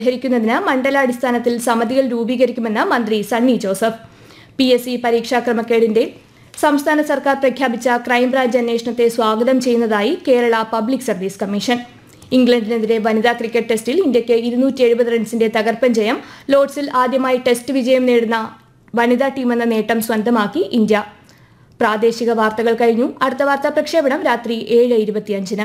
പരിഹരിക്കുന്നതിന് മണ്ഡലാടിസ്ഥാനത്തിൽ സമിതികൾ രൂപീകരിക്കുമെന്ന് മന്ത്രി Sunny Joseph P S C പരീക്ഷാ ക്രമക്കേടിന്റെ സംസ്ഥാന സർക്കാർ പ്രഖ്യാപിച്ച ക്രൈംബ്രാഞ്ച് അന്വേഷണത്തെ സ്വാഗതം ചെയ്യുന്നതായി കേരള പബ്ലിക് സർവീസ് കമ്മീഷൻ ഇംഗ്ലണ്ടിനെതിരെ വനിതാ ക്രിക്കറ്റ് ടെസ്റ്റിൽ ഇന്ത്യയ്ക്ക് ഇരുന്നൂറ്റി എഴുപത് റൺസിന്റെ തകർപ്പൻ ജയം ലോർഡ്സിൽ ആദ്യമായി ടെസ്റ്റ് വിജയം നേടുന്ന വനിതാ ടീമെന്ന നേട്ടം സ്വന്തമാക്കി ഇന്ത്യ പ്രാദേശിക വാർത്തകൾ കഴിഞ്ഞു അടുത്ത വാർത്താ പ്രക്ഷേപണം രാത്രി ഏഴ് ഇരുപത്തിയഞ്ചിന്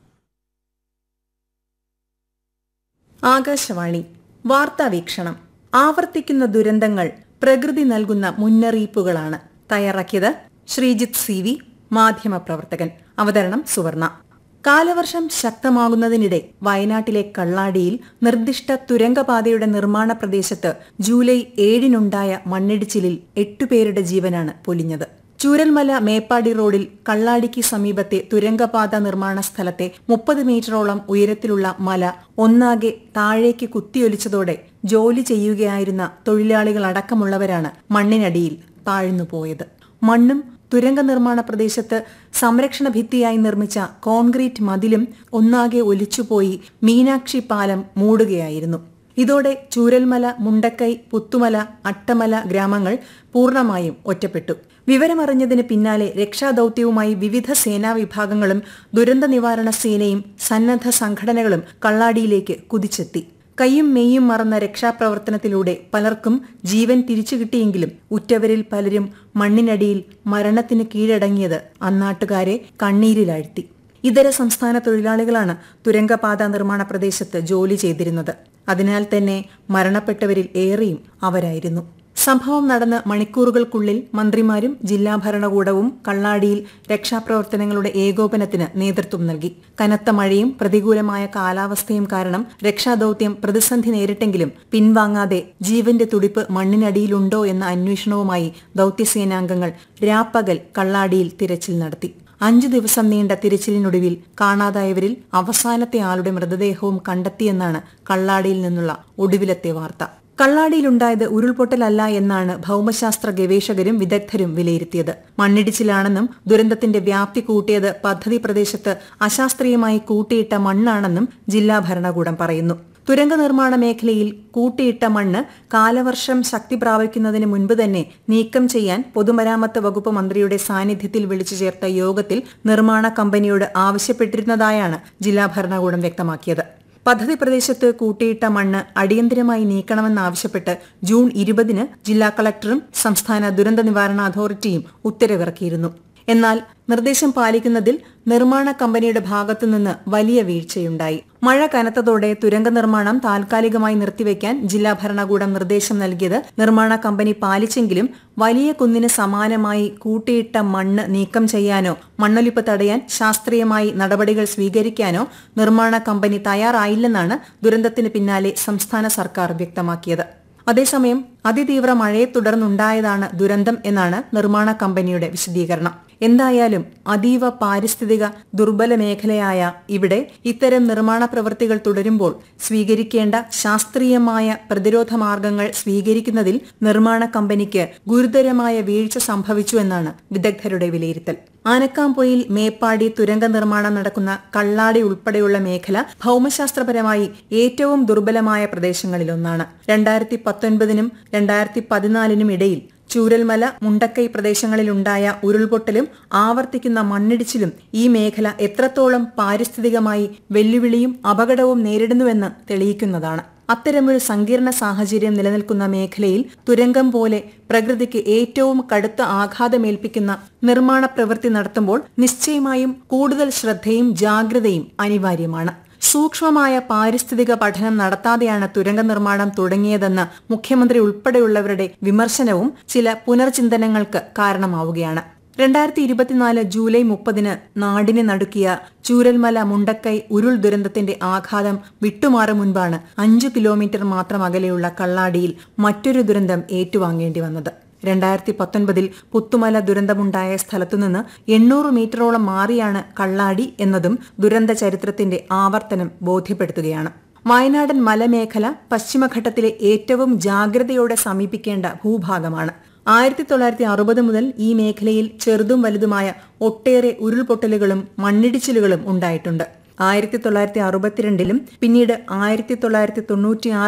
ആകാശവാണി വാർത്താ വീക്ഷണം ആവർത്തിക്കുന്ന ദുരന്തങ്ങൾ പ്രകൃതി നൽകുന്ന മുന്നറിയിപ്പുകളാണ് തയ്യാറാക്കിയത് ശ്രീജിത്ത് സി വി മാധ്യമപ്രവർത്തകൻ അവതരണം സുവർണ കാലവർഷം ശക്തമാകുന്നതിനിടെ വയനാട്ടിലെ കള്ളാടിയിൽ നിർദ്ദിഷ്ട തുരങ്കപാതയുടെ നിർമ്മാണ പ്രദേശത്ത് ജൂലൈ ഏഴിനുണ്ടായ മണ്ണിടിച്ചിലിൽ എട്ടുപേരുടെ ജീവനാണ് പൊലിഞ്ഞത് ചൂരൽമല മേപ്പാടി റോഡിൽ കള്ളാടിക്ക് സമീപത്തെ തുരങ്കപാത നിർമ്മാണ സ്ഥലത്തെ മുപ്പത് മീറ്ററോളം ഉയരത്തിലുള്ള മല ഒന്നാകെ താഴേക്ക് കുത്തിയൊലിച്ചതോടെ ജോലി ചെയ്യുകയായിരുന്ന തൊഴിലാളികളടക്കമുള്ളവരാണ് മണ്ണിനടിയിൽ താഴ്ന്നുപോയത് മണ്ണും തുരങ്ക നിർമ്മാണ പ്രദേശത്ത് സംരക്ഷണ ഭിത്തിയായി നിർമ്മിച്ച കോൺക്രീറ്റ് മതിലും ഒന്നാകെ ഒലിച്ചുപോയി മീനാക്ഷി പാലം മൂടുകയായിരുന്നു ഇതോടെ ചൂരൽമല മുണ്ടക്കൈ പുത്തുമല അട്ടമല ഗ്രാമങ്ങൾ പൂർണ്ണമായും ഒറ്റപ്പെട്ടു വിവരമറിഞ്ഞതിന് പിന്നാലെ രക്ഷാദൌത്യവുമായി വിവിധ സേനാ വിഭാഗങ്ങളും ദുരന്ത നിവാരണ സേനയും സന്നദ്ധ സംഘടനകളും കള്ളാടിയിലേക്ക് കുതിച്ചെത്തി കൈയും മെയ്യും മറന്ന രക്ഷാപ്രവർത്തനത്തിലൂടെ പലർക്കും ജീവൻ തിരിച്ചു കിട്ടിയെങ്കിലും ഉറ്റവരിൽ പലരും മണ്ണിനടിയിൽ മരണത്തിന് കീഴടങ്ങിയത് അന്നാട്ടുകാരെ കണ്ണീരിലാഴ്ത്തി ഇതര സംസ്ഥാന തൊഴിലാളികളാണ് തുരങ്കപാത നിർമ്മാണ പ്രദേശത്ത് ജോലി ചെയ്തിരുന്നത് അതിനാൽ തന്നെ മരണപ്പെട്ടവരിൽ ഏറെയും അവരായിരുന്നു സംഭവം നടന്ന് മണിക്കൂറുകൾക്കുള്ളിൽ മന്ത്രിമാരും ജില്ലാ ഭരണകൂടവും കള്ളാടിയിൽ രക്ഷാപ്രവർത്തനങ്ങളുടെ ഏകോപനത്തിന് നേതൃത്വം നൽകി കനത്ത മഴയും പ്രതികൂലമായ കാലാവസ്ഥയും കാരണം രക്ഷാദൌത്യം പ്രതിസന്ധി നേരിട്ടെങ്കിലും പിൻവാങ്ങാതെ ജീവന്റെ തുടിപ്പ് മണ്ണിനടിയിലുണ്ടോ എന്ന അന്വേഷണവുമായി ദൌത്യസേനാംഗങ്ങൾ രാപ്പകൽ കള്ളാടിയിൽ തിരച്ചിൽ നടത്തി അഞ്ചു ദിവസം നീണ്ട തിരച്ചിലിനൊടുവിൽ കാണാതായവരിൽ അവസാനത്തെ ആളുടെ മൃതദേഹവും കണ്ടെത്തിയെന്നാണ് കള്ളാടിയിൽ നിന്നുള്ള ഒടുവിലത്തെ വാർത്ത കള്ളാടിയിലുണ്ടായത് ഉരുൾപൊട്ടലല്ല എന്നാണ് ഭൗമശാസ്ത്ര ഗവേഷകരും വിദഗ്ധരും വിലയിരുത്തിയത് മണ്ണിടിച്ചിലാണെന്നും ദുരന്തത്തിന്റെ വ്യാപ്തി കൂട്ടിയത് പദ്ധതി പ്രദേശത്ത് അശാസ്ത്രീയമായി കൂട്ടിയിട്ട മണ്ണാണെന്നും ജില്ലാ ഭരണകൂടം പറയുന്നു തുരങ്ക നിർമ്മാണ മേഖലയിൽ കൂട്ടിയിട്ട മണ്ണ് കാലവർഷം ശക്തി പ്രാപിക്കുന്നതിന് മുൻപ് തന്നെ നീക്കം ചെയ്യാൻ പൊതുമരാമത്ത് വകുപ്പ് മന്ത്രിയുടെ സാന്നിധ്യത്തിൽ വിളിച്ചു ചേർത്ത യോഗത്തിൽ നിർമ്മാണ കമ്പനിയോട് ആവശ്യപ്പെട്ടിരുന്നതായാണ് ജില്ലാ ഭരണകൂടം വ്യക്തമാക്കിയത് പദ്ധതി പ്രദേശത്ത് കൂട്ടിയിട്ട മണ്ണ് അടിയന്തരമായി നീക്കണമെന്നാവശ്യപ്പെട്ട് ജൂൺ ഇരുപതിന് ജില്ലാ കളക്ടറും സംസ്ഥാന ദുരന്ത നിവാരണ അതോറിറ്റിയും ഉത്തരവിറക്കിയിരുന്നു എന്നാൽ നിർദ്ദേശം പാലിക്കുന്നതിൽ നിർമ്മാണ കമ്പനിയുടെ ഭാഗത്തുനിന്ന് വലിയ വീഴ്ചയുണ്ടായി മഴ കനത്തതോടെ തുരങ്ക നിർമ്മാണം താൽക്കാലികമായി നിർത്തിവെക്കാൻ ജില്ലാ ഭരണകൂടം നിർദ്ദേശം നൽകിയത് നിർമ്മാണ കമ്പനി പാലിച്ചെങ്കിലും വലിയ കുന്നിന് സമാനമായി കൂട്ടിയിട്ട മണ്ണ് നീക്കം ചെയ്യാനോ മണ്ണൊലിപ്പ് തടയാൻ ശാസ്ത്രീയമായി നടപടികൾ സ്വീകരിക്കാനോ നിർമ്മാണ കമ്പനി തയ്യാറായില്ലെന്നാണ് ദുരന്തത്തിന് പിന്നാലെ സംസ്ഥാന സർക്കാർ വ്യക്തമാക്കിയത് അതേസമയം അതിതീവ്ര മഴയെ തുടർന്നുണ്ടായതാണ് ദുരന്തം എന്നാണ് നിർമ്മാണ കമ്പനിയുടെ വിശദീകരണം എന്തായാലും അതീവ പാരിസ്ഥിതിക ദുർബല മേഖലയായ ഇവിടെ ഇത്തരം നിർമ്മാണ പ്രവൃത്തികൾ തുടരുമ്പോൾ സ്വീകരിക്കേണ്ട ശാസ്ത്രീയമായ പ്രതിരോധ മാർഗങ്ങൾ സ്വീകരിക്കുന്നതിൽ നിർമ്മാണ കമ്പനിക്ക് ഗുരുതരമായ വീഴ്ച സംഭവിച്ചു എന്നാണ് വിദഗ്ധരുടെ വിലയിരുത്തൽ ആനക്കാംപൊയിൽ മേപ്പാടി തുരങ്ക നിർമ്മാണം നടക്കുന്ന കള്ളാടി ഉൾപ്പെടെയുള്ള മേഖല ഭൗമശാസ്ത്രപരമായി ഏറ്റവും ദുർബലമായ പ്രദേശങ്ങളിലൊന്നാണ് രണ്ടായിരത്തി പത്തൊൻപതിനും രണ്ടായിരത്തി പതിനാലിനും ഇടയിൽ ചൂരൽമല മുണ്ടക്കൈ പ്രദേശങ്ങളിലുണ്ടായ ഉരുൾപൊട്ടലും ആവർത്തിക്കുന്ന മണ്ണിടിച്ചിലും ഈ മേഖല എത്രത്തോളം പാരിസ്ഥിതികമായി വെല്ലുവിളിയും അപകടവും നേരിടുന്നുവെന്ന് തെളിയിക്കുന്നതാണ് അത്തരമൊരു സങ്കീർണ സാഹചര്യം നിലനിൽക്കുന്ന മേഖലയിൽ തുരങ്കം പോലെ പ്രകൃതിക്ക് ഏറ്റവും കടുത്ത ആഘാതമേൽപ്പിക്കുന്ന നിർമ്മാണ പ്രവൃത്തി നടത്തുമ്പോൾ നിശ്ചയമായും കൂടുതൽ ശ്രദ്ധയും ജാഗ്രതയും അനിവാര്യമാണ് സൂക്ഷ്മമായ പാരിസ്ഥിതിക പഠനം നടത്താതെയാണ് തുരങ്ക നിർമ്മാണം തുടങ്ങിയതെന്ന് മുഖ്യമന്ത്രി ഉൾപ്പെടെയുള്ളവരുടെ വിമർശനവും ചില പുനർചിന്തനങ്ങൾക്ക് കാരണമാവുകയാണ് രണ്ടായിരത്തി ഇരുപത്തിനാല് ജൂലൈ മുപ്പതിന് നാടിനെ നടുക്കിയ ചൂരൽമല മുണ്ടക്കൈ ഉരുൾ ദുരന്തത്തിന്റെ ആഘാതം വിട്ടുമാറും മുൻപാണ് അഞ്ചു കിലോമീറ്റർ മാത്രം അകലെയുള്ള കള്ളാടിയിൽ മറ്റൊരു ദുരന്തം ഏറ്റുവാങ്ങേണ്ടി വന്നത് രണ്ടായിരത്തി പത്തൊൻപതിൽ പുത്തുമല ദുരന്തമുണ്ടായ സ്ഥലത്തുനിന്ന് എണ്ണൂറ് മീറ്ററോളം മാറിയാണ് കള്ളാടി എന്നതും ദുരന്ത ചരിത്രത്തിന്റെ ആവർത്തനം ബോധ്യപ്പെടുത്തുകയാണ് വയനാടൻ മലമേഖല പശ്ചിമഘട്ടത്തിലെ ഏറ്റവും ജാഗ്രതയോടെ സമീപിക്കേണ്ട ഭൂഭാഗമാണ് ആയിരത്തി തൊള്ളായിരത്തി അറുപത് മുതൽ ഈ മേഖലയിൽ ചെറുതും വലുതുമായ ഒട്ടേറെ ഉരുൾപൊട്ടലുകളും മണ്ണിടിച്ചിലുകളും ഉണ്ടായിട്ടുണ്ട് ആയിരത്തി തൊള്ളായിരത്തി അറുപത്തിരണ്ടിലും പിന്നീട് ആയിരത്തി തൊള്ളായിരത്തി തൊണ്ണൂറ്റി